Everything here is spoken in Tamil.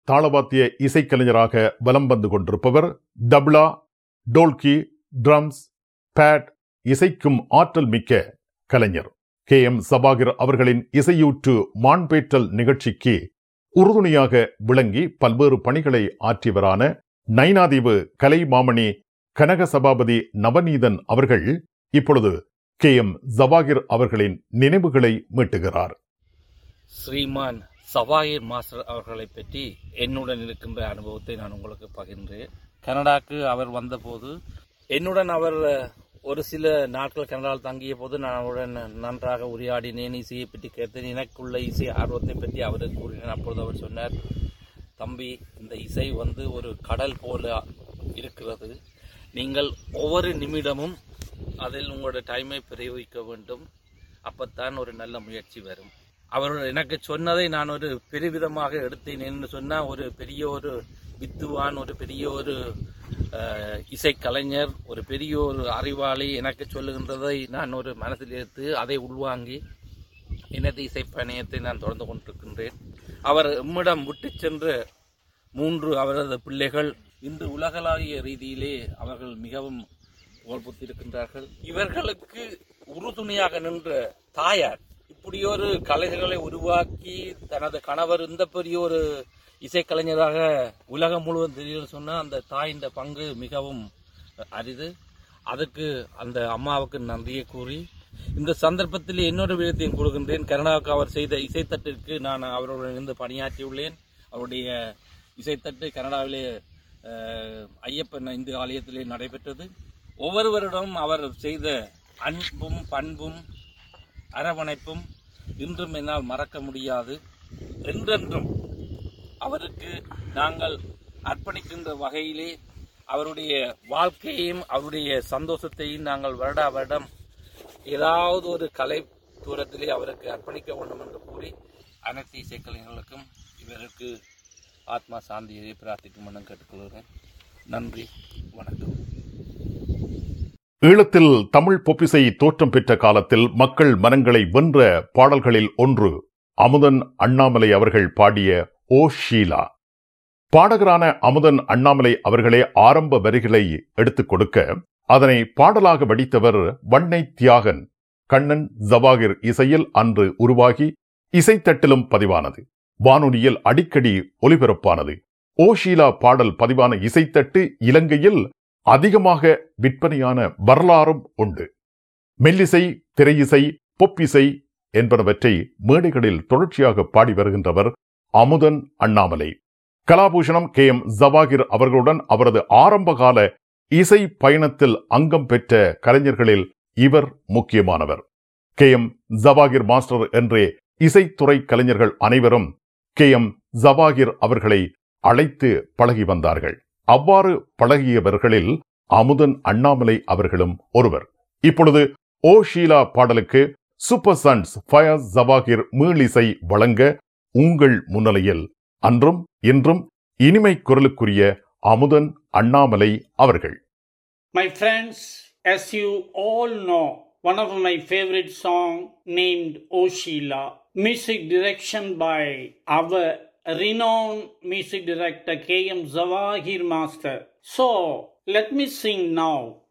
தாளவாத்திய இசைக்கலைஞராக வலம் வந்து கொண்டிருப்பவர் தப்லா டோல்கி ட்ரம்ஸ் பேட் இசைக்கும் ஆற்றல் மிக்க கலைஞர் கே எம் சபாகிர் அவர்களின் இசையூற்று மான்பேற்றல் நிகழ்ச்சிக்கு உறுதுணையாக விளங்கி பல்வேறு பணிகளை ஆற்றியவரான நைனாதீவு கலை மாமணி கனக சபாபதி நவநீதன் அவர்கள் இப்பொழுது கே எம் ஜவாகிர் அவர்களின் நினைவுகளை மீட்டுகிறார் ஸ்ரீமான் சவாயிர் மாஸ்டர் அவர்களை பற்றி என்னுடன் இருக்கின்ற அனுபவத்தை நான் உங்களுக்கு பகிர்ந்தேன் கனடாக்கு அவர் வந்தபோது என்னுடன் அவர் ஒரு சில நாட்கள் கனடாவில் தங்கிய போது நான் அவருடன் நன்றாக உரையாடினேன் இசையை பற்றி கேட்டேன் எனக்குள்ள இசை ஆர்வத்தை பற்றி அவருக்கு கூறினேன் அப்பொழுது அவர் சொன்னார் தம்பி இந்த இசை வந்து ஒரு கடல் போல இருக்கிறது நீங்கள் ஒவ்வொரு நிமிடமும் அதில் உங்களோட டைமை பிரயோகிக்க வேண்டும் அப்பத்தான் ஒரு நல்ல முயற்சி வரும் அவர் எனக்கு சொன்னதை நான் ஒரு பெருவிதமாக எடுத்தேன் என்று சொன்னால் ஒரு பெரிய ஒரு வித்துவான் ஒரு பெரிய ஒரு அஹ், இசைக்கலைஞர் ஒரு பெரிய ஒரு அறிவாளி எனக்கு சொல்லுகின்றதை நான் ஒரு மனதில் எடுத்து அதை உள்வாங்கி எனது இசைப்பயணத்தை நான் தொடர்ந்து கொண்டிருக்கின்றேன் அவர் எம்மிடம் விட்டு சென்ற மூன்று அவரது பிள்ளைகள் இன்று உலகளாவிய ரீதியிலே அவர்கள் மிகவும் புகழ்புத்திருக்கின்றார்கள் இவர்களுக்கு உறுதுணையாக நின்ற தாயார் இப்படியொரு கலைஞர்களை உருவாக்கி தனது கணவர் இந்த பெரிய ஒரு இசைக்கலைஞராக உலகம் முழுவதும் தெரியும் சொன்னால் அந்த தாயின் பங்கு மிகவும் அரிது அதுக்கு அந்த அம்மாவுக்கு நன்றியை கூறி இந்த சந்தர்ப்பத்தில் இன்னொரு விதத்தையும் கொடுக்கின்றேன் கருணாவுக்கு அவர் செய்த இசைத்தட்டிற்கு நான் அவருடன் இருந்து பணியாற்றியுள்ளேன் அவருடைய இசைத்தட்டு கனடாவிலே அஹ், ஐயப்பன் இந்து ஆலயத்திலே நடைபெற்றது ஒவ்வொருவரிடம் அவர் செய்த அன்பும் பண்பும் அரவணைப்பும் இன்றும் என்னால் மறக்க முடியாது என்றென்றும் அவருக்கு நாங்கள் அர்ப்பணிக்கின்ற வகையிலே அவருடைய வாழ்க்கையையும் அவருடைய சந்தோஷத்தையும் நாங்கள் வருடா வருடம் ஏதாவது ஒரு கலை தூரத்திலே அவருக்கு அர்ப்பணிக்க வேண்டும் என்று கூறி அனைத்து இசைக்கலைஞர்களுக்கும் இவருக்கு ஆத்மா சாந்தியை பிரார்த்திக்கும் என கேட்டுக்கொள்கிறேன் நன்றி வணக்கம் ஈழத்தில் தமிழ் பொப்பிசை தோற்றம் பெற்ற காலத்தில் மக்கள் மனங்களை வென்ற பாடல்களில் ஒன்று அமுதன் அண்ணாமலை அவர்கள் பாடிய ஓ ஷீலா பாடகரான அமுதன் அண்ணாமலை அவர்களே ஆரம்ப வரிகளை எடுத்துக் கொடுக்க அதனை பாடலாக வடித்தவர் வண்ணை தியாகன் கண்ணன் ஜவாகிர் இசையில் அன்று உருவாகி இசைத்தட்டிலும் பதிவானது வானொலியில் அடிக்கடி ஒலிபரப்பானது ஓ ஷீலா பாடல் பதிவான இசைத்தட்டு இலங்கையில் அதிகமாக விற்பனையான வரலாறும் உண்டு மெல்லிசை திரையிசை பொப்பிசை என்பனவற்றை மேடைகளில் தொடர்ச்சியாக பாடி வருகின்றவர் அமுதன் அண்ணாமலை கலாபூஷணம் கே எம் ஜவாகிர் அவர்களுடன் அவரது ஆரம்பகால இசை பயணத்தில் அங்கம் பெற்ற கலைஞர்களில் இவர் முக்கியமானவர் கே எம் ஜவாகிர் மாஸ்டர் என்றே இசைத்துறை கலைஞர்கள் அனைவரும் கே எம் ஜவாகிர் அவர்களை அழைத்து பழகி வந்தார்கள் அவ்வாறு பழகியவர்களில் அமுதன் அண்ணாமலை அவர்களும் ஒருவர் இப்பொழுது ஓ ஷீலா பாடலுக்கு சூப்பர் சன்ஸ் ஃபயஸ் ஜவாகிர் மீளிசை வழங்க உங்கள் முன்னிலையில் அன்றும் இன்றும் இனிமை குரலுக்குரிய அமுதன் அண்ணாமலை அவர்கள் My friends, as you all know, one of my favorite song named O Sheila, music direction by our renowned music director K.M. Zawahir Master. So, let me sing now